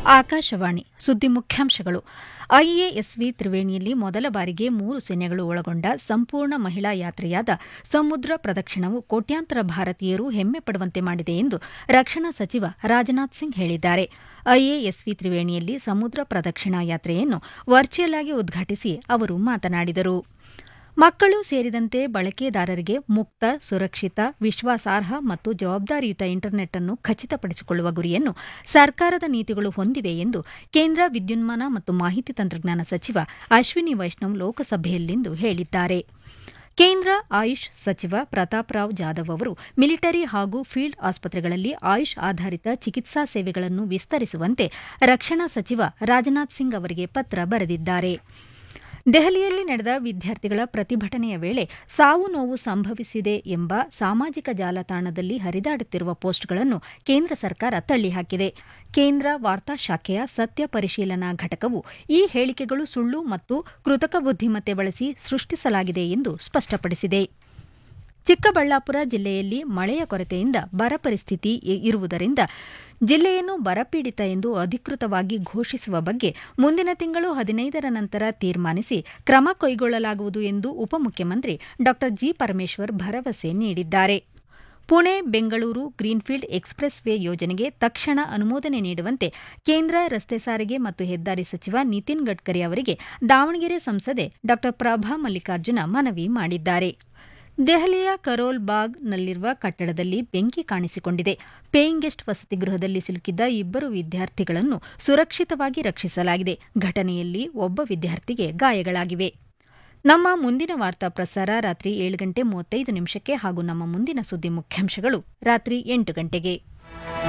ಆಕಾಶವಾಣಿ ಸುದ್ದಿ ಮುಖ್ಯಾಂಶಗಳು ಐಎಎಸ್ವಿ ತ್ರಿವೇಣಿಯಲ್ಲಿ ಮೊದಲ ಬಾರಿಗೆ ಮೂರು ಸೇನೆಗಳು ಒಳಗೊಂಡ ಸಂಪೂರ್ಣ ಮಹಿಳಾ ಯಾತ್ರೆಯಾದ ಸಮುದ್ರ ಪ್ರದಕ್ಷಿಣವು ಕೋಟ್ಯಾಂತರ ಭಾರತೀಯರು ಹೆಮ್ಮೆ ಪಡುವಂತೆ ಮಾಡಿದೆ ಎಂದು ರಕ್ಷಣಾ ಸಚಿವ ರಾಜನಾಥ್ ಸಿಂಗ್ ಹೇಳಿದ್ದಾರೆ ಐಎಎಸ್ವಿ ತ್ರಿವೇಣಿಯಲ್ಲಿ ಸಮುದ್ರ ಪ್ರದಕ್ಷಿಣಾ ಯಾತ್ರೆಯನ್ನು ವರ್ಚುವಲ್ ಆಗಿ ಉದ್ಘಾಟಿಸಿ ಅವರು ಮಾತನಾಡಿದರು ಮಕ್ಕಳು ಸೇರಿದಂತೆ ಬಳಕೆದಾರರಿಗೆ ಮುಕ್ತ ಸುರಕ್ಷಿತ ವಿಶ್ವಾಸಾರ್ಹ ಮತ್ತು ಜವಾಬ್ದಾರಿಯುತ ಇಂಟರ್ನೆಟ್ ಅನ್ನು ಖಚಿತಪಡಿಸಿಕೊಳ್ಳುವ ಗುರಿಯನ್ನು ಸರ್ಕಾರದ ನೀತಿಗಳು ಹೊಂದಿವೆ ಎಂದು ಕೇಂದ್ರ ವಿದ್ಯುನ್ಮಾನ ಮತ್ತು ಮಾಹಿತಿ ತಂತ್ರಜ್ಞಾನ ಸಚಿವ ಅಶ್ವಿನಿ ವೈಷ್ಣವ್ ಲೋಕಸಭೆಯಲ್ಲಿಂದು ಹೇಳಿದ್ದಾರೆ ಕೇಂದ್ರ ಆಯುಷ್ ಸಚಿವ ಪ್ರತಾಪ್ ರಾವ್ ಜಾಧವ್ ಅವರು ಮಿಲಿಟರಿ ಹಾಗೂ ಫೀಲ್ಡ್ ಆಸ್ಪತ್ರೆಗಳಲ್ಲಿ ಆಯುಷ್ ಆಧಾರಿತ ಚಿಕಿತ್ಸಾ ಸೇವೆಗಳನ್ನು ವಿಸ್ತರಿಸುವಂತೆ ರಕ್ಷಣಾ ಸಚಿವ ರಾಜನಾಥ್ ಸಿಂಗ್ ಅವರಿಗೆ ಪತ್ರ ಬರೆದಿದ್ದಾರೆ ದೆಹಲಿಯಲ್ಲಿ ನಡೆದ ವಿದ್ಯಾರ್ಥಿಗಳ ಪ್ರತಿಭಟನೆಯ ವೇಳೆ ಸಾವು ನೋವು ಸಂಭವಿಸಿದೆ ಎಂಬ ಸಾಮಾಜಿಕ ಜಾಲತಾಣದಲ್ಲಿ ಹರಿದಾಡುತ್ತಿರುವ ಪೋಸ್ಟ್ಗಳನ್ನು ಕೇಂದ್ರ ಸರ್ಕಾರ ತಳ್ಳಿಹಾಕಿದೆ ಕೇಂದ್ರ ವಾರ್ತಾ ಶಾಖೆಯ ಸತ್ಯ ಪರಿಶೀಲನಾ ಘಟಕವು ಈ ಹೇಳಿಕೆಗಳು ಸುಳ್ಳು ಮತ್ತು ಕೃತಕ ಬುದ್ದಿಮತ್ತೆ ಬಳಸಿ ಸೃಷ್ಟಿಸಲಾಗಿದೆ ಎಂದು ಸ್ಪಷ್ಟಪಡಿಸಿದೆ ಚಿಕ್ಕಬಳ್ಳಾಪುರ ಜಿಲ್ಲೆಯಲ್ಲಿ ಮಳೆಯ ಕೊರತೆಯಿಂದ ಬರ ಪರಿಸ್ಥಿತಿ ಇರುವುದರಿಂದ ಜಿಲ್ಲೆಯನ್ನು ಬರಪೀಡಿತ ಎಂದು ಅಧಿಕೃತವಾಗಿ ಘೋಷಿಸುವ ಬಗ್ಗೆ ಮುಂದಿನ ತಿಂಗಳು ಹದಿನೈದರ ನಂತರ ತೀರ್ಮಾನಿಸಿ ಕ್ರಮ ಕೈಗೊಳ್ಳಲಾಗುವುದು ಎಂದು ಉಪಮುಖ್ಯಮಂತ್ರಿ ಡಾ ಜಿ ಪರಮೇಶ್ವರ್ ಭರವಸೆ ನೀಡಿದ್ದಾರೆ Pune Bengaluru greenfield expressway ಯೋಜನೆಗೆ ತಕ್ಷಣ ಅನುಮೋದನೆ ನೀಡುವಂತೆ ಕೇಂದ್ರ ರಸ್ತೆ ಸಾರಿಗೆ ಮತ್ತು ಹೆದ್ದಾರಿ ಸಚಿವ ನಿತಿನ್ ಗಡ್ಕರಿ ಅವರಿಗೆ ದಾವಣಗೆರೆ ಸಂಸದೆ ಡಾ ಪ್ರಭಾ ಮಲ್ಲಿಕಾರ್ಜುನ ಮನವಿ ಮಾಡಿದ್ದಾರೆ ದೆಹಲಿಯ ಕರೋಲ್ ಬಾಗ್ನಲ್ಲಿರುವ ಕಟ್ಟಡದಲ್ಲಿ ಬೆಂಕಿ ಕಾಣಿಸಿಕೊಂಡಿದೆ ಪೇಯಿಂಗ್ ಗೆಸ್ಟ್ ವಸತಿ ಗೃಹದಲ್ಲಿ ಸಿಲುಕಿದ್ದ ಇಬ್ಬರು ವಿದ್ಯಾರ್ಥಿಗಳನ್ನು ಸುರಕ್ಷಿತವಾಗಿ ರಕ್ಷಿಸಲಾಗಿದೆ ಘಟನೆಯಲ್ಲಿ ಒಬ್ಬ ವಿದ್ಯಾರ್ಥಿಗೆ ಗಾಯಗಳಾಗಿವೆ ನಮ್ಮ ಮುಂದಿನ ವಾರ್ತಾ ಪ್ರಸಾರ ರಾತ್ರಿ ಏಳು ಗಂಟೆ ಮೂವತ್ತೈದು ನಿಮಿಷಕ್ಕೆ ಹಾಗೂ ನಮ್ಮ ಮುಂದಿನ ಸುದ್ದಿ ಮುಖ್ಯಾಂಶಗಳು ರಾತ್ರಿ ಎಂಟು ಗಂಟೆಗೆ